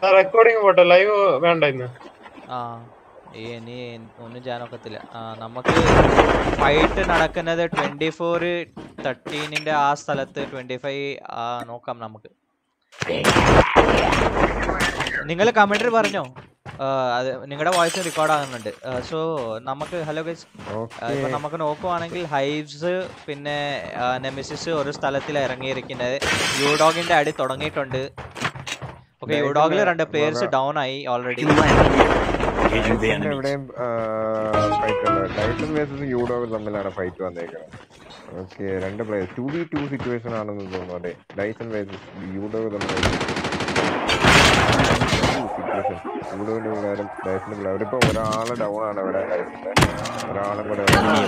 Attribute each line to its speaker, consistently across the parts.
Speaker 1: Recording പോട്ടെ live വേണ്ട ഇന്ന്
Speaker 2: ആ ഈ ഇനി ഒന്നും ചെയ്യാനൊക്കത്തില്ല ആ നമുക്ക് ഫൈറ്റ് നടക്കുന്നത് ട്വന്റി ഫോർ തേർട്ടീനിന്റെ ആ സ്ഥലത്ത് ട്വന്റി ഫൈവ് നോക്കാം നമുക്ക് നിങ്ങൾ കമന്ററി പറഞ്ഞോ ആ, അത് നിങ്ങളുടെ വോയിസ് റെക്കോർഡ് ആകുന്നുണ്ട് സോ നമുക്ക് ഹലോ ഗൈസ് ഇപ്പൊ നമുക്ക് നോക്കുവാണെങ്കിൽ ഹൈവ്സ് പിന്നെ നെമിസിസ് ഒരു സ്ഥലത്തിൽ ഇറങ്ങിയിരിക്കുന്നത് യൂഡോഗിന്റെ അടി തുടങ്ങിയിട്ടുണ്ട് ഓക്കെ യൂഡോഗിൽ രണ്ട് പ്ലേയേഴ്സ് ഡൗൺ ആയി ഓൾറെഡി
Speaker 3: ഡൈസന്റെ എവിടെയും ഫൈറ്റ് ഉണ്ട് ഡൈസൺ വേഴ്സസ് യൂഡോ തമ്മിലാണ് ഫൈറ്റ് വന്നേക്കുന്നത് ഓക്കെ രണ്ട് players two v two situation ആണെന്ന് തോന്നുന്നു അതെ ഡൈസൺ വേഴ്സസ് യൂഡോ തമ്മിൽ സിറ്റുവേഷൻ യൂഡോന്റെ പിള്ളേരും ഡൈസന്റെ പിള്ളേരും ഇപ്പൊ ഒരാള് ഡൗൺ ആണ് ഇവിടെ ഡൈസന്റെ ഒരാളും കൂടെ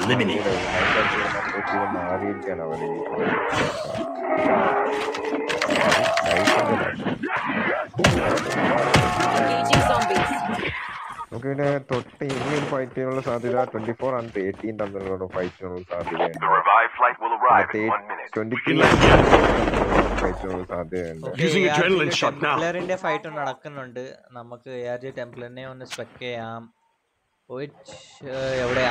Speaker 3: മാറിയിരിക്കാണ് അവര്
Speaker 4: Engaging zombies.
Speaker 3: നമുക്ക് പിന്നെ തൊട്ട് ഇനി ഒരു ഫൈറ്റിനുള്ള സാധ്യത ട്വന്റി ഫോർ ആൻഡ് തേർട്ടീൻ തമ്മിലുള്ള ഫൈറ്റിനുള്ള സാധ്യതയുണ്ട്
Speaker 5: The revived flight will arrive in one minute.
Speaker 3: Twenty three ഫൈറ്റിനുള്ള സാധ്യതയുണ്ട്
Speaker 6: Using adrenaline shot now.
Speaker 2: ടെംപ്ലറിന്റെ ഫൈറ്റ് നടക്കുന്നുണ്ട് നമുക്ക് എ ആർ ജി ടെംപ്ലറിനെ ഒന്ന് സ്പെക്ക് ചെയ്യാം Which, ഏർ, എവിടെയാ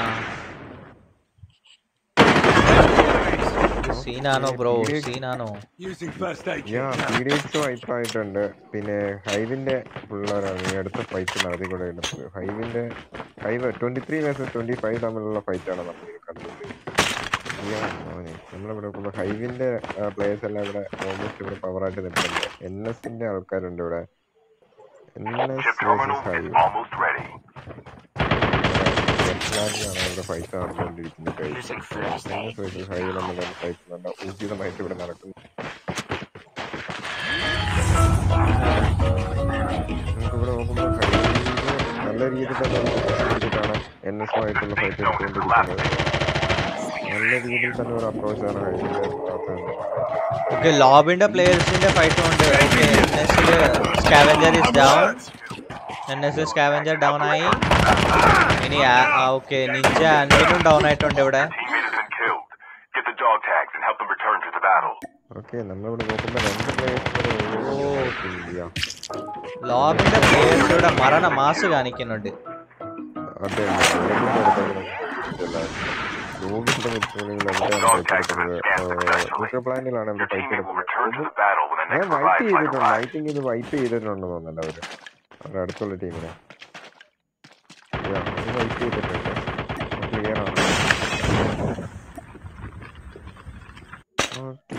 Speaker 2: സീനാണോ ബ്രോ സീനാണോ
Speaker 6: Using first aid.
Speaker 3: യാ പീഡിയറ്റ്സ് വൈപ്പ് ആയിട്ടുണ്ട് പിന്നെ ഹൈവിന്റെ പിള്ളേരാണ് ഈ അടുത്ത ഫൈറ്റ് നടത്തിക്കൊണ്ടിരുന്നത് ഹൈവിന്റെ Hive twenty three versus twenty five തമ്മിലുള്ള ഫൈറ്റാണ് നമ്മൾ കണ്ടത് യാ, മോനെ. നമ്മളിവിടെ നോക്കുമ്പോ ഹൈവിന്റെ പ്ലേയേഴ്സ് എല്ലാം ഇവിടെ ഓൾമോസ്റ്റ് ഇവിടെ പവറായിട്ട് നിൽക്കുന്നുണ്ട് എൻ എസിന്റെ ആൾക്കാരുണ്ട് ഇവിടെ N S
Speaker 5: Chip terminal
Speaker 3: versus
Speaker 5: is
Speaker 3: Hive
Speaker 5: almost ready.
Speaker 3: വെറ്റ്ലാൻഡിലാണ് ഇവിടെ ഫൈറ്റ് നടന്നുകൊണ്ടിരിക്കുന്നത് വേഴ്സസ് ഹൈവ് തമ്മിലുള്ള ഫൈറ്റ് നല്ല ഊർജിതമായിട്ട് ഇവിടെ നടക്കുന്നു നമുക്കിവിടെ നോക്കുമ്പോൾ ഹൈവ് നല്ല രീതിയിൽ തന്നെ എൻ എസ് ആയിട്ടുള്ള ഫൈറ്റ് എടുത്തുകൊണ്ടിരിക്കുന്നത് നല്ല രീതിയിൽ തന്നെ ഒരു അപ്രോച്ചാണ് ഹൈവിന്റെ ഭാഗത്ത്
Speaker 2: ഓക്കെ ലോബിന്റെ പ്ലേയേഴ്സിന്റെ ഫൈറ്റ് ഉണ്ട് ഓക്കെ എൻ എസിൽ scavenger is down N S scavenger down ആയി ഇനി ഓക്കെ നിഞ്ച അൻവിനും ഡൗൺ ആയിട്ടുണ്ട് ഇവിടെ
Speaker 5: Teammate has been killed. Get the dog tags and help them return to the battle.
Speaker 3: Okay നമ്മളിവിടെ നോക്കുമ്പോൾ രണ്ട് പ്ലേയേഴ്സ്
Speaker 2: ലോബിന്റെ പ്ലേയേഴ്സ് ഇവിടെ മരണ മാസ് കാണിക്കുന്നുണ്ട്
Speaker 3: അതെ ലോകിന്റെ മുത്തുകളിൽ എന്താണ് ഫൈറ്റ് എടുക്കുന്നത് മുഖ്യ പ്ലാനിലാണ് ഇവിടെ ഫൈറ്റ് എടുക്കുന്നത് ഞാൻ വൈറ്റ് ചെയ്തിട്ടുണ്ട് വൈറ്റിംഗ് ഇത് വൈറ്റ് ചെയ്തിട്ടുണ്ടെന്ന് തോന്നുന്നുണ്ട് അവര് അവരുടെ അടുത്തുള്ള ടീമിനെ വൈറ്റ് ചെയ്തിട്ടുണ്ട് ക്ലിയർ ആണ് ഓക്കെ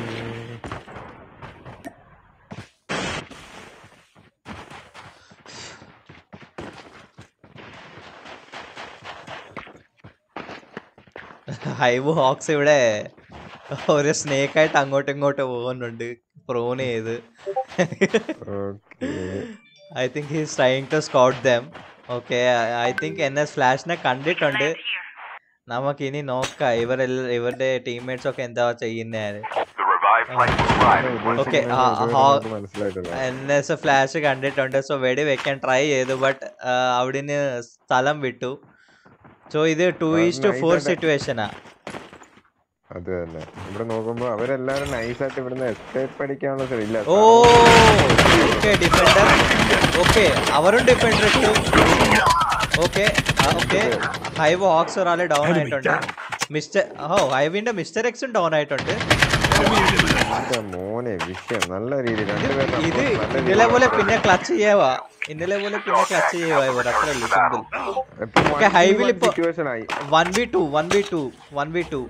Speaker 2: ഹൈവ് ഹോക്സ് ഇവിടെ ഒരു സ്നേക്ക് ആയിട്ട് അങ്ങോട്ടും ഇങ്ങോട്ടും പോകുന്നുണ്ട് പ്രോൺ ചെയ്ത്
Speaker 3: okay
Speaker 2: I think he's trying to scout them okay I think N S ഫ്ലാഷിനെ കണ്ടിട്ടുണ്ട് നമുക്ക് ഇനി നോക്കാം ഇവരെല്ലാം ഇവരുടെ ടീംമേറ്റ്സ് ഒക്കെ എന്താ ചെയ്യുന്നത്
Speaker 5: The revived flight will arrive in one
Speaker 2: okay
Speaker 5: minute.
Speaker 3: മനസ്സിലായിട്ടില്ല
Speaker 2: എൻ എസ് ഫ്ലാഷ് കണ്ടിട്ടുണ്ട് സോ വെടി വെക്കാൻ ട്രൈ ചെയ്തു ബട്ട് അവിടുന്ന് സ്ഥലം വിട്ടു സോ ഇത് two is two four
Speaker 3: nice
Speaker 2: സിറ്റുവേഷനാ
Speaker 3: അത് തന്നെ ഇവിടെ നോക്കുമ്പോ അവരെല്ലാരും നൈസായിട്ട് ഇവിടുന്ന് എസ്കേപ്പ് അടിക്കാനുള്ള ശ്രമം ഇല്ല
Speaker 2: ഓ ഓക്കെ ഡിഫൻഡർ ഓക്കെ അവരും ഡിഫൻഡർ ഇട്ടു ഓക്കെ ഓക്കെ ഹൈവ് ഹോക്സ് ഒരാൾ ഡൗൺ ആയിട്ടുണ്ട് മിസ്റ്റർ ഓ ഹൈവിന്റെ മിസ്റ്റർ എക്സും ഡൗൺ ആയിട്ടുണ്ട്
Speaker 3: എന്റെ മോനെ വിഷയം നല്ല രീതിയിൽ രണ്ടുപേരും
Speaker 2: ഇത് ഇന്നലെ പോലെ പിന്നെ ക്ലച്ച് ചെയ്യുവാ ഇന്നലെ പോലെ പിന്നെ ക്ലച്ച് ചെയ്യുവാ ഇവർ അത്രേ ഉള്ളൂ സിമ്പിൾ ഓക്കെ ഹൈവിൽ ഇപ്പൊ
Speaker 3: സിറ്റുവേഷൻ ആയി
Speaker 2: one v two one v two one v two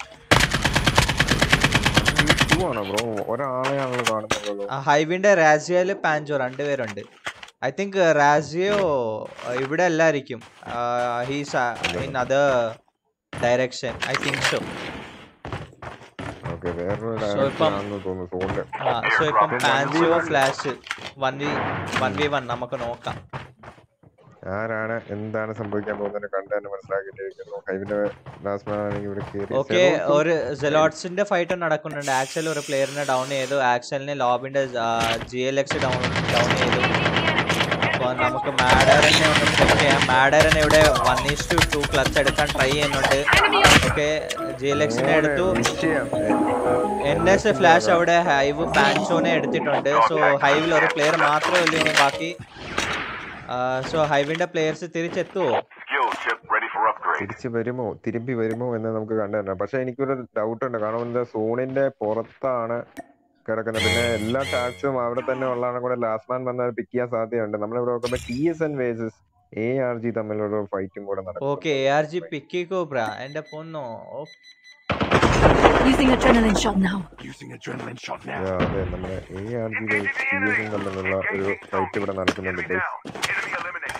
Speaker 3: two ആണോ ബ്രോ ഒരാളെയാണല്ലോ കാണുന്നുള്ളൂ
Speaker 2: ഹൈവിന്റെ രാജിയോയില് പാഞ്ചോ രണ്ടുപേരുണ്ട് ഐ തിങ്ക് രാജിയോ ഇവിടെ അല്ലായിരിക്കും he's in other direction I think so
Speaker 3: okay വേറൊരു
Speaker 2: So,
Speaker 3: ഡയറക്ഷൻ
Speaker 2: ഇപ്പം-
Speaker 3: ആണെന്ന് തോന്നുന്നു സോണ്ട്
Speaker 2: സോ ഇപ്പം പാൻസിയോ flash one v one v one നമുക്ക് നോക്കാം
Speaker 3: ആരാണ് എന്താണ് സംഭവിക്കാൻ പോകുന്നത് കണ്ടു തന്നെ മനസ്സിലാക്കിയിട്ടിരിക്കുന്നു ഹൈവിന്റെ ലാസ്റ്റ് ആണെങ്കിൽ ഇവിടെ കയറി
Speaker 2: ഓക്കെ ഒരു സെലോട്സിന്റെ ഫൈറ്റ് നടക്കുന്നുണ്ട് ആക്ച്വൽ ഒരു പ്ലെയറിനെ ഡൗൺ ചെയ്തു ആക്ച്വലിന് ലോബിന്റെ G L X down down ചെയ്തു അപ്പോൾ നമുക്ക് മാഡറിനെ ഒന്ന് ചെക്ക് ചെയ്യാം മാഡറിനെ ഇവിടെ one is two two clutch എടുക്കാൻ ട്രൈ ചെയ്യുന്നുണ്ട് ഓക്കെ ജി എൽ എക്സിനെ എടുത്തു
Speaker 3: വിഷയം
Speaker 2: എൻ എസ് ഫ്ലാഷ് അവിടെ ഹൈവ് പാൻസോനെ എടുത്തിട്ടുണ്ട് സോ ഹൈവിൽ ഒരു പ്ലെയർ മാത്രമേ ഉള്ളൂ ഇനി ബാക്കി സോ ഹൈവിന്റെ പ്ലെയേഴ്സ് തിരിച്ചെത്തുവോ
Speaker 5: Skill chip ready for upgrade.
Speaker 3: തിരിച്ചു വരുമോ തിരുമ്പി വരുമോ എന്ന് നമുക്ക് കണ്ടുതരണം പക്ഷെ എനിക്കൊരു ഡൗട്ട് ഉണ്ട് കാരണം എന്താ സോണിന്റെ പുറത്താണ് കിടക്കുന്നത് പിന്നെ എല്ലാ ടാക്സും അവിടെ തന്നെ ഉള്ളതാണ് കൂടെ ലാസ്റ്റ് മാൻ വന്നാൽ പിക്ക് ചെയ്യാൻ സാധ്യതയുണ്ട് നമ്മളിവിടെ നോക്കുമ്പോൾ T S N versus A R G തമ്മിലുള്ള ഫൈറ്റും കൂടെ നടക്കും
Speaker 2: okay A R G Picky Cobra എന്റെ പൊന്നോ ഓ,
Speaker 4: Using adrenaline shot now.
Speaker 6: Using adrenaline shot now.
Speaker 3: അതെ നമ്മുടെ എ ആർ ജി ടി എസും തമ്മിലുള്ള ഒരു ഫൈറ്റ് ഇവിടെ നടക്കുന്നുണ്ട്
Speaker 5: Enemy
Speaker 3: guys.
Speaker 5: down. Enemy eliminated.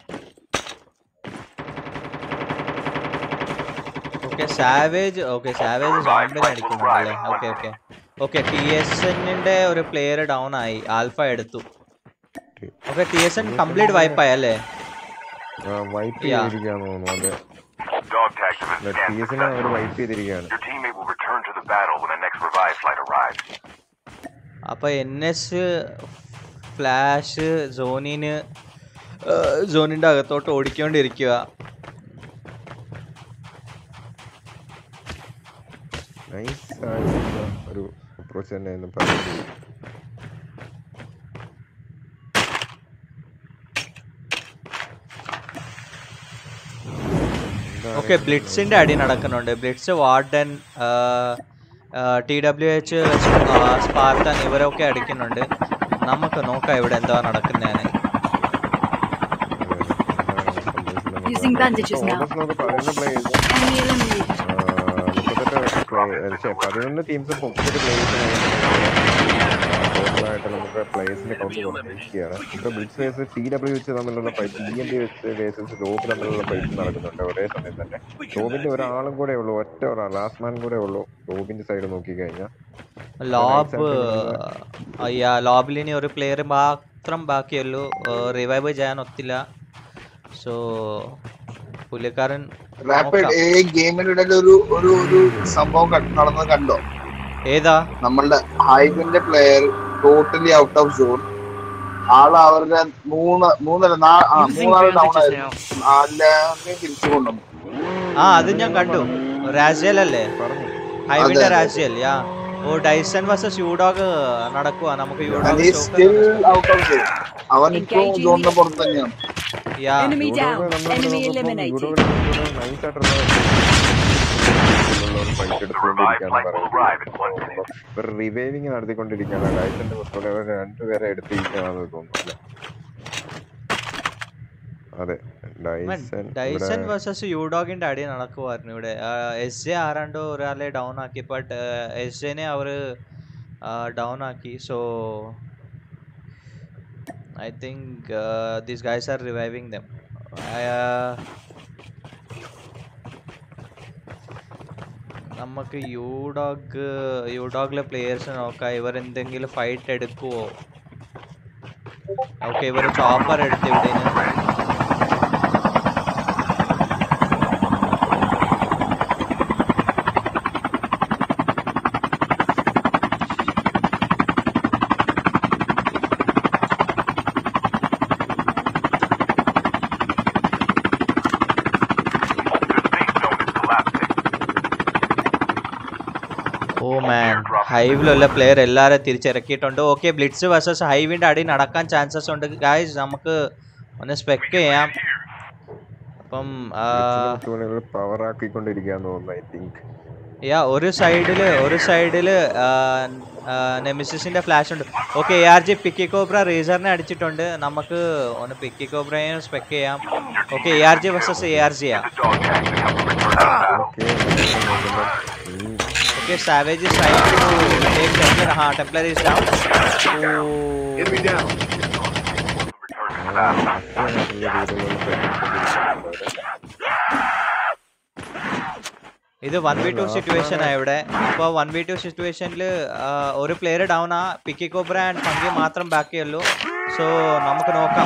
Speaker 2: Okay Savage okay Savage സോംബിനെ അടിക്കുന്നുണ്ടല്ലേ okay okay okay T S എന്നിന്റെ ഒരു പ്ലെയർ ഡൗൺ ആയി ആൽഫ എടുത്തു okay T S N complete വൈപ്പായി അല്ലേ
Speaker 3: ആ, വൈപ്പ്
Speaker 2: Yeah.
Speaker 3: ചെയ്തിരിക്കാന്ന് തോന്നുന്നു അതെ
Speaker 5: Dog tags have been
Speaker 3: T
Speaker 5: scanned
Speaker 3: എസിനെ അവർ
Speaker 5: successfully.
Speaker 3: വൈപ്പ് ചെയ്തിരിക്കുകയാണ്
Speaker 5: Your teammate will return to the battle when the next revive flight arrives.
Speaker 2: അപ്പൊ എൻ എസ് ഫ്ലാഷ് സോണിന് സോണിന്റെ അകത്തോട്ട് ഓടിക്കൊണ്ടിരിക്കുക
Speaker 3: നൈസ് ആയിട്ടുള്ള ഒരു അപ്രോച്ച് തന്നെയായിരുന്നു പറഞ്ഞത്
Speaker 2: ഓക്കെ ബ്ലിറ്റ്സിന്റെ അടി നടക്കുന്നുണ്ട് Blitz Warden T W H Spartan ഇവരൊക്കെ അടിക്കുന്നുണ്ട് നമുക്ക് നോക്കാം ഇവിടെ എന്താ നടക്കുന്നതാണ്
Speaker 4: Using bandages now.
Speaker 3: നമുക്ക് പതിനൊന്ന് പ്ലേയേഴ്സ്
Speaker 4: Enemy eliminated.
Speaker 3: മുപ്പത്തെട്ട് പ്ലേ പതിനൊന്ന് ടീംസ് മുപ്പത്തെട്ട് പ്ലേയേഴ്സ് ടോട്ടലായിട്ട് നമുക്ക് പ്ലേയേഴ്സിന്റെ കൗണ്ട് കൊണ്ടിരിക്കുകയാണ് ഇപ്പൊ ബ്ലിറ്റ്സ് വേഴ്സ് ടി ഡബ്ല്യു വെച്ച് തമ്മിലുള്ള ഫൈറ്റ് ഡി എൻ ഡി വെച്ച് വേഴ്സസ് ലോബ് തമ്മിലുള്ള ഫൈറ്റ് നടക്കുന്നുണ്ട് ഒരേ സമയം തന്നെ ലോബിന്റെ ഒരാളും കൂടെ ഉള്ളൂ ഒറ്റ ഒരാൾ ലാസ്റ്റ് മാൻ കൂടെ ഉള്ളൂ ലോബിന്റെ സൈഡ് നോക്കി കഴിഞ്ഞാൽ
Speaker 2: ലോബ് അയ്യാ ലോബിൽ ഇനി ഒരു പ്ലെയർ മാത്രം ബാക്കിയുള്ളൂ റിവൈവ് ചെയ്യാൻ ഒത്തില്ല സോ പുള്ളിക്കാരൻ
Speaker 7: റാപ്പിഡ്
Speaker 2: നോക്കാം.
Speaker 7: ഈ ഗെയിമിനിടയിൽ ഒരു ഒരു ഒരു സംഭവം കണ്ട് നടന്നത് കണ്ടോ
Speaker 2: ഏതാ
Speaker 7: നമ്മളുടെ ഹൈബിന്റെ player totally out of zone ആള് അവരുടെ മൂന്ന് മൂന്നര നാ- ആ, മൂന്നാല് ഡൗൺ ആയിരുന്നു നാലിനെ തിരിച്ചു കൊണ്ടുവന്നു
Speaker 2: ആ അത് ഞാൻ കണ്ടു രാജേൽ അല്ലേ
Speaker 3: പറഞ്ഞു
Speaker 2: ഹൈവിന്റെ
Speaker 7: അതെ.
Speaker 2: രാജേൽ യാ ഓ ഡൈസൺ വേഴ്സസ് യൂഡോഗ് നടക്കുക നമുക്ക്
Speaker 7: And he's still out of zone. അവൻ ഇപ്പൊ സോണിന്റെ പുറത്ത് തന്നെയാണ്
Speaker 2: yeah
Speaker 4: Enemy down. Enemy eliminated.
Speaker 3: Nice ആയിട്ടുള്ള fight
Speaker 5: Revive flight will arrive in one minute.
Speaker 3: ഇവർ റിവൈവിങ് നടത്തിക്കൊണ്ടിരിക്കുകയാണ് ഡൈസന്റെ പുറത്തോടെ അവർ രണ്ടുപേരെ എടുത്തിരിക്കുകയാണെന്ന് തോന്നുന്നു അല്ലേ അതെ ഡൈസൺ
Speaker 2: ഡൈസൺ
Speaker 3: ഇവിടെ
Speaker 2: വേഴ്സസ് യൂഡോഗിന്റെ അടി നടക്കുമായിരുന്നു ഇവിടെ എസ് ജെ ആരാണ്ടോ ഒരാളെ ഡൗൺ ആക്കി ബട്ട് എസ് ജെനെ അവര് ഡൗൺ ആക്കി so I think these guys are reviving them നമുക്ക് യൂഡോഗ് യൂഡോഗിലെ പ്ലേയേഴ്സ് നോക്കാം ഇവർ എന്തെങ്കിലും ഫൈറ്റ് എടുക്കുവോ ഓക്കെ ഇവർ ചോപ്പർ എടുത്ത് ഇവിടെ
Speaker 5: The safe zone is collapsing.
Speaker 2: Oh man ഹൈവിലുള്ള പ്ലെയർ എല്ലാവരും തിരിച്ചിറക്കിയിട്ടുണ്ട് ഓക്കെ ബ്ലിറ്റ്സ് വേഴ്സസ് ഹൈവിന്റെ അടി നടക്കാൻ ചാൻസസ് ഉണ്ട് ഗായ്സ് നമുക്ക് ഒന്ന് സ്പെക്ക് ചെയ്യാം അപ്പം
Speaker 3: പവർ ആക്കിക്കൊണ്ടിരിക്കാന്ന് തോന്നുന്നു ഐ തിങ്ക്
Speaker 2: യാ ഒരു സൈഡിൽ ഒരു സൈഡിൽ നെമിസിന്റെ ഫ്ലാഷ് ഉണ്ട് okay A R G Picky Cobra റേസറിനെ അടിച്ചിട്ടുണ്ട് നമുക്ക് ഒന്ന് പിക്കി കോബ്രയെ സ്പെക്ക് ചെയ്യാം okay A R G versus A R ജിയാ
Speaker 5: The dog tags and help them return to the battle.
Speaker 3: Okay
Speaker 2: okay Savage is trying to take Templar. हाँ Templar is down. Oh.
Speaker 6: Enemy down.
Speaker 5: Return to the battle.
Speaker 2: ഇത് one v two situation ആ ഇവിടെ അപ്പോൾ one v two സിറ്റുവേഷനിൽ ഒരു player down ആ Picky Cobra and Fungi മാത്രം ബാക്കിയുള്ളൂ സോ നമുക്ക് നോക്കാം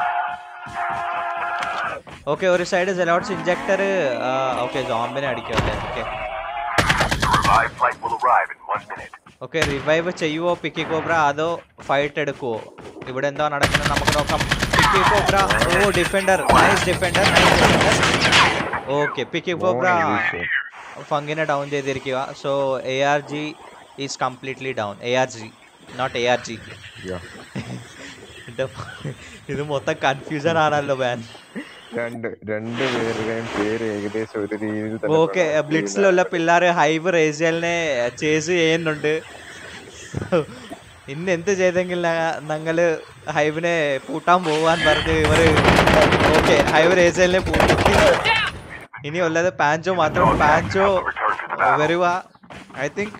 Speaker 2: ഓക്കെ ഒരു സൈഡ് സെലോട്ട്സ് ഇഞ്ചക്ടർ ഓക്കെ ജോംബിനെ അടിക്കും അല്ലേ okay
Speaker 5: Revive flight will arrive in one minute.
Speaker 2: Okay revive ചെയ്യുവോ പിക്കി കോബ്ര അതോ ഫൈറ്റ് എടുക്കുവോ ഇവിടെ എന്താ നടക്കുന്നത് നമുക്ക് നോക്കാം Picky Cobra oh defender nice defender nice defender okay Picky Cobra ഫങ്കിനെ down ചെയ്തിരിക്കുക so A R G is completely down A R G not A R G
Speaker 3: Yeah.
Speaker 2: ഇത് മൊത്തം കൺഫ്യൂഷൻ ആണല്ലോ മാൻ
Speaker 3: രണ്ട് രണ്ട് പേരുടെയും പേര് ഏകദേശം ഒരു രീതിയിൽ തന്നെ
Speaker 2: ഓക്കെ
Speaker 3: pronounce
Speaker 2: ബ്ലിറ്റ്സിലുള്ള പിള്ളേർ ഹൈവ് റേസിയലിനെ ചേസ് ചെയ്യുന്നുണ്ട് ഇന്ന് എന്ത് ചെയ്തെങ്കിൽ ഞങ്ങള് ഹൈവിനെ പൂട്ടാൻ പോവാൻ പറഞ്ഞ് ഇവര് ഓക്കെ ഹൈവ് റേസിയലിനെ പൂട്ടി ഇനി ഉള്ളത് പാഞ്ചോ മാത്രം പാഞ്ചോ വരുക ഐ തിങ്ക്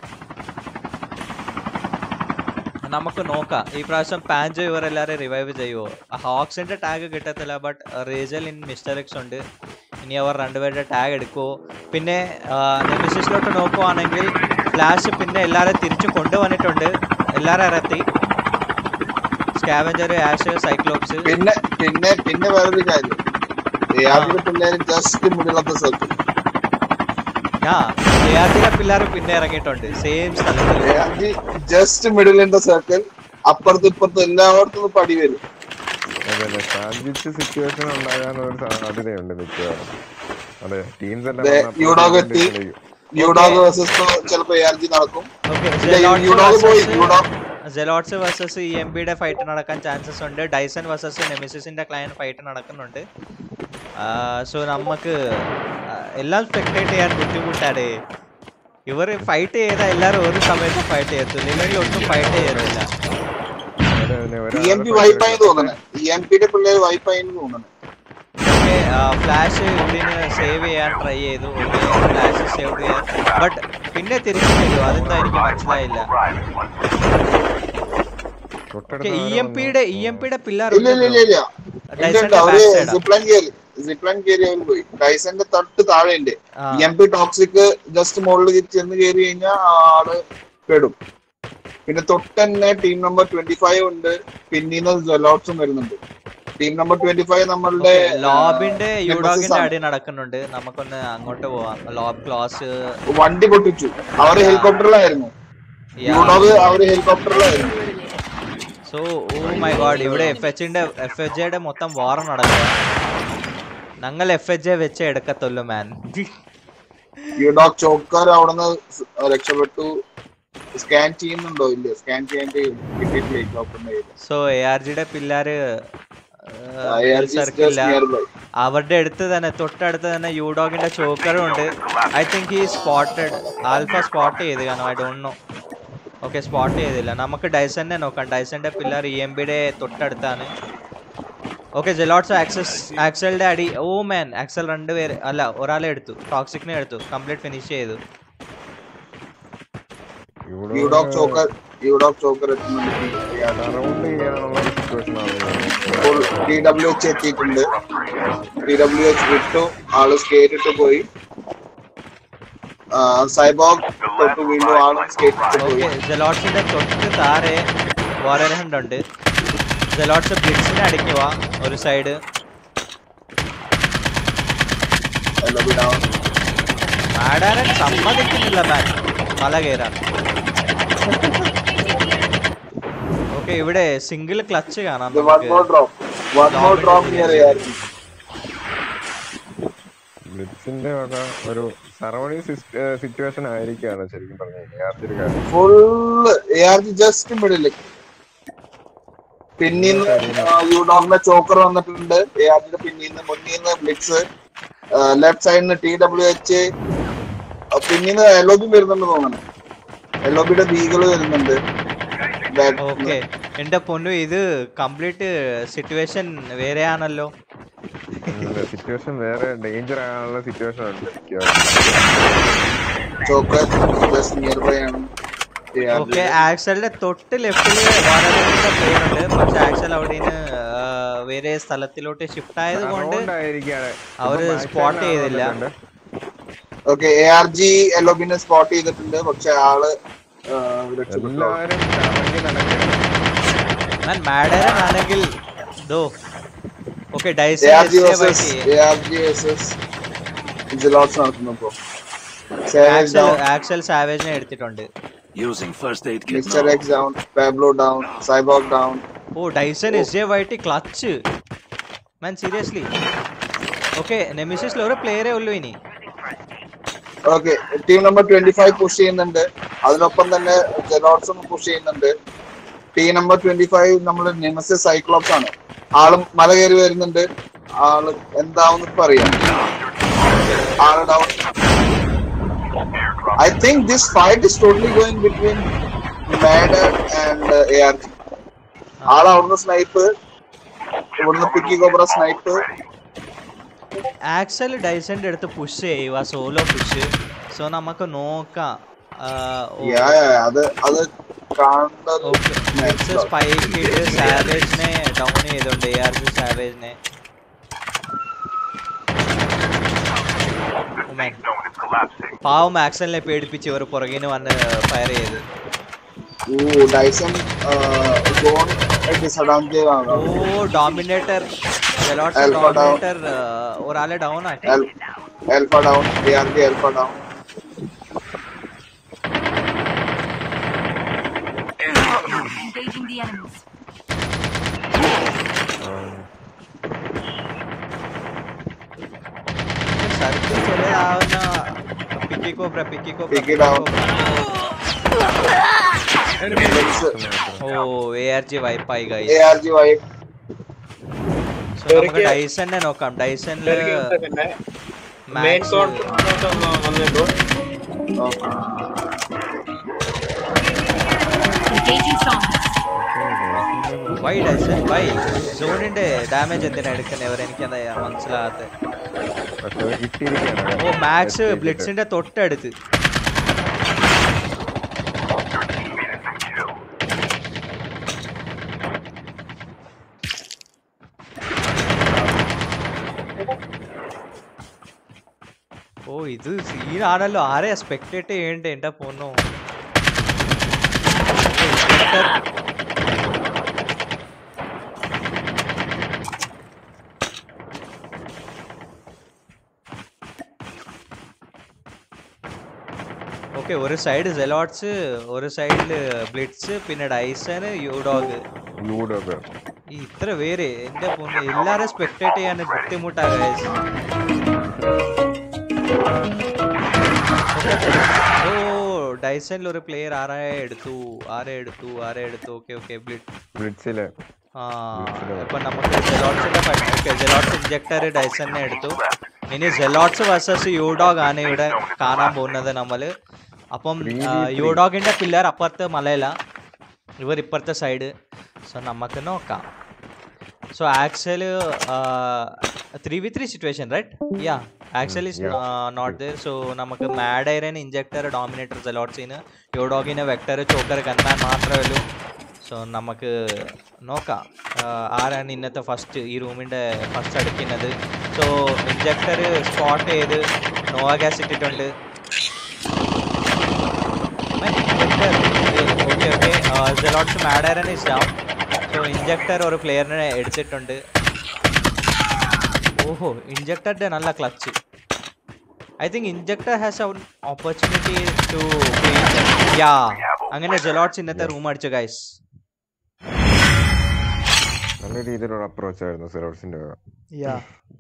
Speaker 2: നമുക്ക് നോക്കാം ഈ പ്രാവശ്യം പാഞ്ചോ ഇവരെല്ലാരും റിവൈവ് ചെയ്യുമോ ഹോക്സിന്റെ ടാഗ് കിട്ടത്തില്ല ബട്ട് റേജൽ ഇൻ മിസ്റ്റർ എക്സ് ഉണ്ട് ഇനി അവർ രണ്ടുപേരുടെ ടാഗ് എടുക്കുമോ പിന്നെ നെമിസിസിലോട്ട് നോക്കുവാണെങ്കിൽ ഫ്ലാഷ് പിന്നെ എല്ലാവരും തിരിച്ചു കൊണ്ടുവന്നിട്ടുണ്ട് എല്ലാവരും ഇറത്തി സ്കാവഞ്ചർ ആഷ് സൈക്ലോപ്സ്
Speaker 7: പിന്നെ പിന്നെ പിന്നെ വേറൊരു കാര്യം ഏഴാമത്തെ പിള്ളേര് just middle of the circle
Speaker 2: ആ ജയാത്തിലെ പിള്ളേർ പിന്നെ ഇറങ്ങിയിട്ടുണ്ട് സെയിം സ്ഥലത്തിൽ
Speaker 7: just middle in the circle അപ്പുറത്തും ഇപ്പുറത്തും എല്ലായിടത്തും പടി വരും
Speaker 3: അതല്ലേ സാൻഡ്വിച്ച് സിറ്റുവേഷൻ ഉണ്ടാകാനുള്ള ഒരു സാധ്യതയുണ്ട് മിക്കവാറും അതെ ടീംസ് എല്ലാം
Speaker 7: ദേ,
Speaker 3: വന്ന്
Speaker 7: യൂഡോഗ്
Speaker 3: അപ്പുറത്ത്
Speaker 7: എത്തി.
Speaker 3: കളിക്കും.
Speaker 7: യൂഡോഗ് വേഴ്സസ് ചിലപ്പോ എ ആർ ജി നടക്കും
Speaker 2: ഓക്കെ
Speaker 7: ഇല്ല, യൂഡോഗ് പോയി യൂഡോഗ്
Speaker 2: ജെലോട്സ് വേഴ്സസ് ഇ എം ബിയുടെ ഫൈറ്റ് നടക്കാൻ ചാൻസസ് ഉണ്ട് ഡൈസൺ വേഴ്സസ് നെമിസിസിന്റെ ക്ലയൻ ഫൈറ്റ് നടക്കുന്നുണ്ട് സോ നമുക്ക് ആ, എല്ലാം സ്പെക്ടേറ്റ് ചെയ്യാൻ ബുദ്ധിമുട്ടാണ് ഇവർ ഫൈറ്റ് ചെയ്ത എല്ലാവരും ഒരു സമയത്ത് ഫൈറ്റ് ചെയ്യത്തില്ല ഇല്ലെങ്കിൽ ഒട്ടും ഫൈറ്റ് ചെയ്യത്തില്ല
Speaker 3: അവര് അതിനെ
Speaker 7: ഇ
Speaker 3: ഒരാളെ
Speaker 7: എം പി വൈപ്പായി തോന്നണേ ഇ എം പിയുടെ പിള്ളേര് വൈപ്പായി തോന്നണേ
Speaker 2: ഓക്കെ ഫ്ലാഷ് ഇവിടുന്ന് സേവ് ചെയ്യാൻ ട്രൈ ചെയ്തു ഓക്കെ ഫ്ലാഷ് സേവ് ചെയ്യാൻ ബട്ട് പിന്നെ തിരിച്ചു തരും അതെന്താ എനിക്ക് മനസ്സിലായില്ല
Speaker 3: തൊട്ടടുത്ത്
Speaker 2: ഓക്കെ ഇ
Speaker 3: ആരോ
Speaker 2: എം പിയുടെ ഇ എം പിയുടെ പിള്ളേർ
Speaker 7: ഇല്ല ഇല്ല ഇല്ല ഇല്ല ഉണ്ട്, ഉണ്ട്.
Speaker 2: ഡൈസന്റെ
Speaker 7: അവര്
Speaker 2: back side ആ.
Speaker 7: സിപ്ലൈൻ കയറി സിപ്ലൈൻ കയറി അവർ പോയി ഡൈസന്റെ തൊട്ട് താഴെ ഉണ്ട്
Speaker 2: ആ.
Speaker 7: E M P toxic just മുകളിൽ ചെന്ന് കയറി കഴിഞ്ഞാൽ ആള് പെടും പിന്നെ തൊട്ട് തന്നെ ടീം നമ്പർ ട്വന്റി ഫൈവ് ഉണ്ട് പിന്നീന്ന് ജലോട്സും വരുന്നുണ്ട് ടീം നമ്പർ ട്വന്റി ഫൈവ് നമ്മളുടെ
Speaker 2: ലോബിന്റെ
Speaker 7: nemesis
Speaker 2: യൂഡോഗിന്റെ
Speaker 7: ആണ്.
Speaker 2: അടി നടക്കുന്നുണ്ട് നമുക്കൊന്ന് അങ്ങോട്ട് പോവാം ലോബ് ക്ലാസ്
Speaker 7: വണ്ടി പൊട്ടിച്ചു അവര് ഹെലികോപ്റ്ററിലായിരുന്നു യൂഡോഗ് അവര് ഹെലികോപ്റ്ററിലായിരുന്നു
Speaker 2: സോ ഓ മൈ ഗോഡ് ഇവിടെ എഫ് എച്ചിന്റെ എഫ് എച്ച് ജെയുടെ മൊത്തം വാർ നടക്കുക ഞങ്ങൾ എഫ് എച്ച് ജെ വെച്ച് എടുക്കത്തുള്ളൂ മാൻ
Speaker 7: യൂഡോഗ് ചോക്കർ അവിടുന്ന് സ് രക്ഷപ്പെട്ടു സ്കാൻ ചെയ്യുന്നുണ്ടോ ഇല്ല സ്കാൻ ചെയ്യാൻ കിട്ടിയിട്ടില്ല ചോക്കറിന്റെ കയ്യിൽ
Speaker 2: സോ എ ആർ ജിയുടെ പിള്ളേര്
Speaker 7: ജസ്റ്റ് നിയർ ബൈ
Speaker 2: അവരുടെ അടുത്ത് തന്നെ തൊട്ടടുത്ത് തന്നെ യൂഡോഗിന്റെ ചോക്കറും ഉണ്ട് ഐ തിങ്ക് ഈ സ്പോട്ടഡ് ആൽഫ സ്പോട്ട് ചെയ്ത് കാണും I don't know okay spot ചെയ്തില്ല നമുക്ക് ഡൈസന്റെ നോക്കാം ഡൈസന്റെ പിള്ളേർ ഇ എം ബിയുടെ തൊട്ടടുത്താണ് ഓക്കെ ജെലോട്സ് ആക്സസ് ആക്സലിന്റെ അടി ഓ മാൻ ആക്സൽ രണ്ടുപേര് അല്ല ഒരാളെ എടുത്തു ടോക്സിക്കിനെ എടുത്തു കംപ്ലീറ്റ് ഫിനിഷ് ചെയ്തു
Speaker 7: യൂഡോഗ് ചോക്കർ യൂഡോഗ് ചോക്കർ എത്തുന്നുണ്ട്
Speaker 3: സറൗണ്ട് ചെയ്യാനുള്ള സിറ്റുവേഷൻ
Speaker 7: ഇപ്പോൾ ടി ഡബ്ല്യു എച്ച് എത്തിയിട്ടുണ്ട് ടി ഡബ്ല്യു എച്ച് വിട്ടു ആള് സ്കേറ്റ് ഇട്ട് പോയി സൈബോഗ് തൊട്ട് വീണ്ടും ആള് സ്കേറ്റ് ഇട്ട് പോയി
Speaker 2: ഓക്കെ ജെലോട്സിന്റെ തൊട്ട് താരെ വാരർ ഹണ്ട് ഉണ്ട് ജെലോട്സ് ബ്ലിറ്റ്സിനെ അടിക്കുക ഒരു സൈഡ്
Speaker 7: എല്ലാം ഡൗൺ
Speaker 2: ആടാരൻ സമ്മതിക്കുന്നില്ല മാൻ മല കയറാൻ ഓക്കെ ഇവിടെ സിംഗിൾ ക്ലച്ച് കാണാം
Speaker 7: വൺ മോർ
Speaker 2: നമുക്ക്
Speaker 7: drop one more drop near ആയിരുന്നു
Speaker 3: ബ്ലിറ്റ്സിന്റെ വക ഒരു സറൗണ്ടിങ് സിറ്റുവേഷൻ ആയിരിക്കാണ് ശരിക്കും പറഞ്ഞു കഴിഞ്ഞാൽ കാര്യം
Speaker 7: full A R G just മിഡില് പിന്നീന്ന് യൂഡോങ്ങിന്റെ ചോക്കർ വന്നിട്ടുണ്ട് എ ആർ ജിയുടെ പിന്നീന്ന് മുന്നീന്ന് ബ്ലിക്സ് ലെഫ്റ്റ് സൈഡിൽ നിന്ന് ടി ഡബ്ല്യു എച്ച് പിന്നീന്ന് എൽ ഒ ബി വരുന്നുണ്ട് തോന്നുന്നു എൽ ഒ ബിയുടെ ബീഗിള് വരുന്നുണ്ട് Back ന്ന്.
Speaker 2: ഓക്കെ എന്റെ പൊന്നു ഇത് കംപ്ലീറ്റ് സിറ്റുവേഷൻ വേറെയാണല്ലോ
Speaker 3: സിറ്റുവേഷൻ വേറെ ഡേഞ്ചർ ആകാനുള്ള സിറ്റുവേഷൻ ഉണ്ട് മിക്കവാറും.
Speaker 7: ചോക്കർ ജസ്റ്റ് നിയർ ബൈ ആണ് ARG.
Speaker 2: ഓക്കെ ആക്സലിന്റെ തൊട്ട് ലെഫ്റ്റില് വാരറിന്റെ പ്ലെയിൻ ഉണ്ട് പക്ഷെ ആക്സൽ അവിടെ നിന്ന് വേറെ സ്ഥലത്തിലോട്ട് ഷിഫ്റ്റ് ആയത് കൊണ്ട്
Speaker 3: Surround ആയിരിക്കാണ്.
Speaker 2: അവര്
Speaker 3: ഇപ്പം back
Speaker 2: spot
Speaker 3: side ലാണ്
Speaker 2: ചെയ്തില്ല.
Speaker 3: വന്നിട്ടുണ്ട്.
Speaker 7: Okay A R G L O ബിനെ സ്പോട്ട് ചെയ്തിട്ടുണ്ട് പക്ഷെ ആള് ആ, രക്ഷപ്പെട്ടു
Speaker 3: എല്ലാവരും കറങ്ങി നടക്കുകയാണ്
Speaker 2: ഞാൻ മാഡറൻ ആണെങ്കിൽ though okay
Speaker 7: A R G versus A R G versus ജിലോട്സ് നടക്കുന്നു ഇപ്പോ സേവേജ് ഡൗൺ
Speaker 2: ആക്സൽ സാവേജിനെ എടുത്തിട്ടുണ്ട്
Speaker 6: Using first aid kit
Speaker 7: mister
Speaker 6: now.
Speaker 7: X down Pablo down Cyborg down
Speaker 2: oh Dyson S J Y T clutch man seriously okay നെമിസിസിൽ ഒരു പ്ലെയറേ ഉള്ളൂ ഇനി
Speaker 7: okay team number twenty five push ചെയ്യുന്നുണ്ട് അതിനൊപ്പം തന്നെ ജെലോട്സും പുഷ് ചെയ്യുന്നുണ്ട് ടീ നമ്പർ ട്വന്റി ഫൈവ് നമ്മൾ നെമസിസ് സൈക്ലോപ്സ് ആണ് ആളും മല കയറി വരുന്നുണ്ട് ആള് എന്താവുന്ന ഇപ്പൊ അറിയാം ആള് down I think this fight is totally going between മാഡർ ആൻഡ് എ ആർ ജി ആൾ അവിടുന്ന് സ്നൈപ്പ് ഇവിടുന്ന് പിക്കി കോബ്ര സ്നൈപ്പ്
Speaker 2: ആക്സൽ ഡൈസന്റെ അടുത്ത് പുഷ് ചെയ്യുക സോലോ പുഷ് സോ നമുക്ക് നോക്കാം
Speaker 7: അത് അത് കാണേണ്ടത്
Speaker 2: ഓക്കെ സ്പൈക്ക് ഇട്ട് സാവേജിനെ ഡൗൺ ചെയ്തോണ്ട് എ ആർ ജി സാവേജിനെ
Speaker 5: Zone is collapsing.
Speaker 2: പാവം ആക്സലിനെ പേടിപ്പിച്ച് ഇവർ പുറകിന് വന്ന് ഫയർ ചെയ്ത്
Speaker 7: ഓ ഡൈസൺ ഗോൺ ഡിസഡ്വാൻറ്റേജ് ആണ്
Speaker 2: oh Dominator
Speaker 7: Alpha down.
Speaker 2: Dominator ഒരാളെ ഡൗൺ ആക്കി
Speaker 7: Alpha down A R G Alpha down
Speaker 4: Engaging the enemies.
Speaker 2: Circle ചെറുതാവുന്ന Picky Cobra Picky Cobra
Speaker 7: Pick it down.
Speaker 2: Oh A R G വൈപ്പായി
Speaker 7: A
Speaker 2: guys
Speaker 7: R G Y
Speaker 2: so നമുക്ക് ഡൈസനെ നോക്കാം ഡൈസനില്
Speaker 1: പിന്നെ main
Speaker 2: Max
Speaker 1: control വന്നിട്ടു
Speaker 4: Engaging zombies.
Speaker 2: Y Dyson Y സോണിന്റെ damage എന്തിനാ എടുക്കുന്നത് ഇവർ എനിക്കത് മനസ്സിലാകാത്ത
Speaker 3: പക്ഷെ കിട്ടിയിരിക്കുകയാണ്
Speaker 2: ഓ മാക്സ് ബ്ലിറ്റ്സിന്റെ തൊട്ടടുത്ത് ഓ ഇത് സീനാണല്ലോ ആരെയാ സ്പെക്ടേറ്റ് ചെയ്യണ്ടേ എന്റെ പൊന്നോ ഓക്കെ ഒരു സൈഡ് സെലോട്ട്സ് ഒരു സൈഡിൽ ബ്ലിറ്റ്സ് പിന്നെ ഡൈസന് യൂഡോഗ്
Speaker 3: ലൂഡൊക്കെ
Speaker 2: ഈ ഇത്ര പേര് എന്റെ പൊന്ന് എല്ലാരും സ്പെക്ടേറ്റ് ചെയ്യാൻ ബുദ്ധിമുട്ടാ guys. ഓ ഡൈസനിൽ ഒരു പ്ലെയർ ആരെ എടുത്തു ആരെ എടുത്തു ആരെ എടുത്തു ഓക്കെ ഓക്കെ ബ്ലിറ്റ്
Speaker 3: ബ്ലിറ്റ്സിലെ
Speaker 2: ആ ഇപ്പൊ നമുക്ക് ജെലോട്സിന്റെ ഓക്കെ ജെലോട്സ് ഇഞ്ചക്ടർ ഡൈസനെ എടുത്തു ഇനി ജെലോട്സ് വേഴ്സസ് യൂഡോഗ് ആണ് ഇവിടെ കാണാൻ പോകുന്നത് നമ്മള് അപ്പം യൂഡോഗിന്റെ പില്ലർ അപ്പുറത്ത് മലയില ഇവർ ഇപ്പുറത്തെ സൈഡ് സോ നമുക്ക് നോക്കാം so Axel three V three situation right yeah Axel is not there so നമുക്ക് മാഡ് ഐറൻ ഇഞ്ചക്ടർ ഡോമിനേറ്റർ ജെലോട്സിന് യൂഡോഗിന് വെക്ടർ ചോക്കർ കത്താൻ മാത്രമേ ഉള്ളൂ സോ നമുക്ക് നോക്കാം ആ, ആരാണ് ഇന്നത്തെ ഫസ്റ്റ് ഈ റൂമിൻ്റെ ഫസ്റ്റ് അടിക്കുന്നത് സോ ഇഞ്ചക്ടർ സ്പോട്ട് ചെയ്ത് നോവ ഗ്യാസ് ഇട്ടിട്ടുണ്ട് ഓക്കെ ഓക്കെ ജെലോട്സ് മാഡേരൻ ഇസ് ഡൗൺ സോ ഇഞ്ചക്ടർ ഒരു പ്ലെയറിനെ എടുത്തിട്ടുണ്ട് ഓഹോ ഇഞ്ചക്ടറിൻ്റെ നല്ല clutch I think Injector has uh opportunity to yeah അങ്ങനെ ജെലോട്സ് ഇന്നത്തെ റൂം അടിച്ചു ഗൈസ്
Speaker 3: നല്ല രീതിയിലുള്ള അപ്രോച്ച് ആയിരുന്നു സെലോട്സിന്റെ
Speaker 2: യാ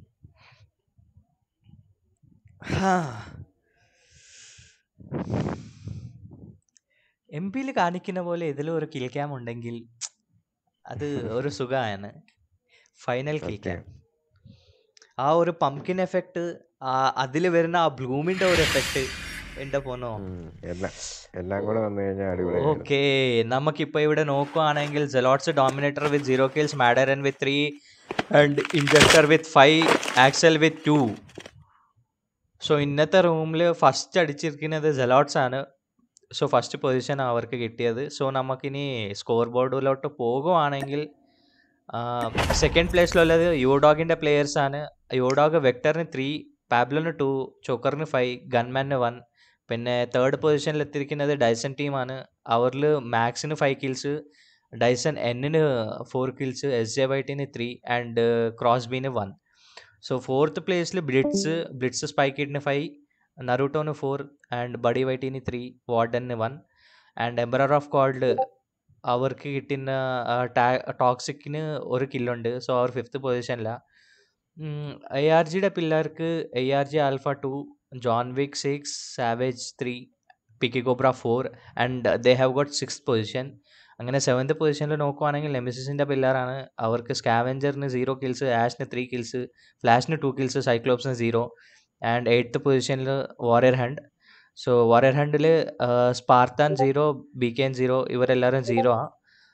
Speaker 2: എം പിയിൽ കാണിക്കുന്ന പോലെ ഇതിലും ഒരു കിൽ ക്യാം ഉണ്ടെങ്കിൽ അത് ഒരു സുഖമാണ് ഫൈനൽ കിൽ ക്യാം ആ ഒരു പംകിൻ എഫക്റ്റ് അതിൽ വരുന്ന ആ ബ്ലൂമിന്റെ ഒരു എഫക്റ്റ് എന്റെ പോന്നോ
Speaker 3: എല്ലാം എല്ലാം കൂടെ വന്നു കഴിഞ്ഞാൽ അടിപൊളി
Speaker 2: ഓക്കെ നമുക്കിപ്പോൾ ഇവിടെ നോക്കുവാണെങ്കിൽ ജെലോട്സ് ഡോമിനേറ്റർ വിത്ത് സീറോ കിൽസ് മാഡറൻ with three and Injector with five Axel with two so ഇന്നത്തെ റൂമിൽ ഫസ്റ്റ് അടിച്ചിരിക്കുന്നത് ജെലോട്സ് ആണ് സോ ഫസ്റ്റ് പൊസിഷൻ അവർക്ക് കിട്ടിയത് സോ നമുക്കിനി സ്കോർ ബോർഡിലോട്ട് പോകുവാണെങ്കിൽ സെക്കൻഡ് പ്ലേസിലുള്ളത് യൂഡോഗിൻ്റെ പ്ലേയേഴ്സ് ആണ് യൂഡോഗ് വെക്ടറിന് ത്രീ പാബ്ലോന് ടു ചോക്കറിന് ഫൈവ് ഗൺമാന് വൺ പിന്നെ തേർഡ് പൊസിഷനിൽ എത്തിയിരിക്കുന്നത് ഡൈസൺ ടീമാണ് അവരിൽ മാക്സിന് ഫൈവ് കിൽസ് ഡൈസൺ എന്നിന് ഫോർ കിൽസ് എസ് ജെ വൈറ്റിന് ത്രീ ആൻഡ് ക്രോസ്ബീന് വൺ സോ ഫോർത്ത് പ്ലേസിൽ ബ്ലിറ്റ്സ് ബ്ലിറ്റ്സ് സ്പൈക്കിഡിന് ഫൈവ് നറൂട്ടോന് ഫോർ ആൻഡ് ബഡി വൈറ്റിന് ത്രീ വാർഡന് one and Emperor of Cold അവർക്ക് കിട്ടുന്ന ടോക്സിക്കിന് ഒരു കില്ലുണ്ട് സോ അവർ ഫിഫ്ത്ത് പൊസിഷനിലാണ് എ ആർ ജിയുടെ പിള്ളേർക്ക് A R G alpha to John Wick six Savage three Picky Cobra four and they have got six position അങ്ങനെ സെവൻത്ത് പൊസിഷനിൽ നോക്കുവാണെങ്കിൽ നെമിസിസിൻ്റെ പില്ലറാണ് അവർക്ക് സ്കാവെഞ്ചറിന് സീറോ കിൽസ് ആഷിന് ത്രീ കിൽസ് ഫ്ലാഷിന് ടു കിൽസ് സൈക്ലോപ്സിന് zero and eighth position Warrior Hunt so Warrior ഹണ്ടിൽ Spartan zero B K N zero ഇവരെല്ലാവരും സീറോ ആ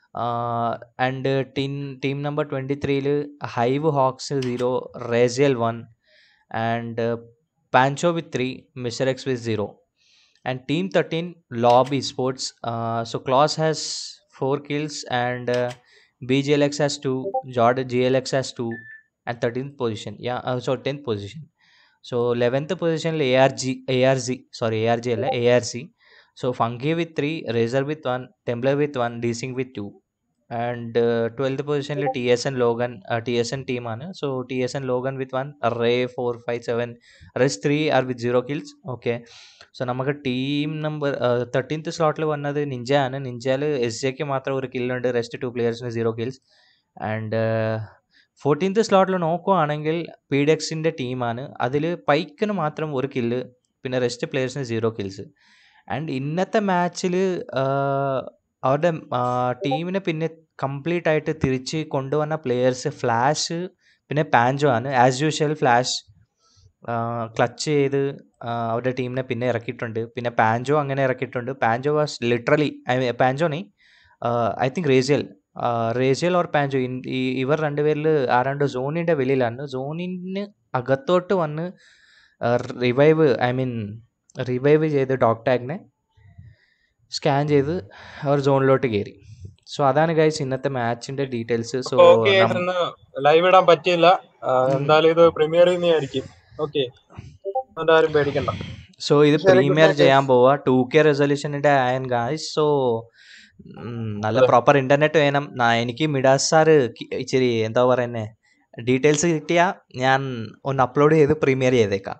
Speaker 2: and team team number twenty ത്രീയിൽ Hive Hawks zero Racial one and Pancho with three mister X with zero and team 13 lobby sports uh, so claus has four kills and uh, bglx has two jordan glx has two and 13th position yeah uh, so 10th position so 11th position arg arz sorry arg അല്ല arc so funky with three razor with one templar with one desync with two and uh, 12th position tsn logan uh, tsn team ആണ് so tsn logan with one array 4 5 7 rest 3 are with zero kills okay so നമുക്ക് team number thirteenth സ്ലോട്ടിൽ വന്നത് Ninja ആണ് നിഞ്ചയിൽ S ജെക്ക് മാത്രം ഒരു കില്ലുണ്ട് റെസ്റ്റ് ടു പ്ലെയേഴ്സിന് സീറോ കിൽസ് ആൻഡ് ഫോർട്ടീൻത്ത് സ്ലോട്ടിൽ നോക്കുവാണെങ്കിൽ പി ഡെക്സിൻ്റെ ടീമാണ് അതിൽ പൈക്കിന് മാത്രം ഒരു കില്ല് പിന്നെ റെസ്റ്റ് പ്ലെയേഴ്സിന് സീറോ കിൽസ് ആൻഡ് ഇന്നത്തെ മാച്ചിൽ അവരുടെ ടീമിനെ പിന്നെ കംപ്ലീറ്റ് ആയിട്ട് തിരിച്ച് കൊണ്ടുവന്ന പ്ലെയേഴ്സ് ഫ്ലാഷ് പിന്നെ പാൻജോ ആണ് ആസ് യൂഷ്വൽ ഫ്ലാഷ് ക്ലച്ച് ചെയ്ത് ആ, അവരുടെ ടീമിനെ പിന്നെ ഇറക്കിയിട്ടുണ്ട് പിന്നെ പാൻജോ അങ്ങനെ ഇറക്കിയിട്ടുണ്ട് Pancho was literally I Pancho നീ I think Racial Racial or Pancho ഇൻ- ഈ ഇവർ രണ്ടുപേരിൽ ആരാണ്ട് സോണിൻ്റെ വെളിയിലാണ് സോണിന് അകത്തോട്ട് വന്ന് റിവൈവ് ഐ മീൻ റിവൈവ് ചെയ്ത് ഡോഗ് ടാഗിനെ സ്കാൻ ചെയ്ത് അവർ സോണിലോട്ട് കയറി സോ അതാണ് ഗൈസ് ഇന്നത്തെ മാച്ചിന്റെ ഡീറ്റെയിൽസ് സോ
Speaker 1: ഓക്കെ ഇന്ന് ലൈവ് ഇടാൻ പറ്റിയില്ല ആ, എന്തായാലും ഇത് പ്രീമിയർ ചെയ്യുന്നതായിരിക്കും ഓക്കെ എന്തായാലും പേടിക്കണ്ട
Speaker 2: സോ ഇത്
Speaker 7: ശരി, good
Speaker 2: പ്രീമിയർ
Speaker 7: night,
Speaker 2: ചെയ്യാൻ പോവാ ടു കെ റെസൊല്യൂഷനിന്റെ ആയൻ ഗായ്സ് സോ നല്ല പ്രോപ്പർ ഇന്റർനെറ്റ് വേണം നാ- എനിക്ക് മിഡാസ് സാറ് ഇച്ചിരി എന്താ പറയുന്നേ ഡീറ്റെയിൽസ് കിട്ടിയാ ഞാൻ ഒന്ന് അപ്ലോഡ് ചെയ്ത് പ്രീമിയർ ചെയ്തേക്കാം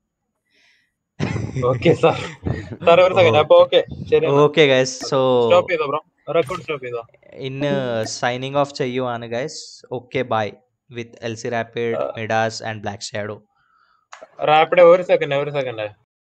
Speaker 1: ഓക്കെ സാർ സാർ ഒരു സെക്കൻഡ് അപ്പൊ ഓക്കെ ശരി
Speaker 2: ഓക്കെ ഗൈസ് സോ
Speaker 1: സ്റ്റോപ്പ് ചെയ്തോ ബ്രോ റെക്കോർഡ് സ്റ്റോപ്പ് ചെയ്തോ
Speaker 2: ഇന്ന് സൈനിങ് ഓഫ് ചെയ്യുവാണ് guys okay bye with L C Rapid Midas and Black Shadow
Speaker 1: Rapid ഒരു സെക്കൻഡ് ഒരു സെക്കൻഡ്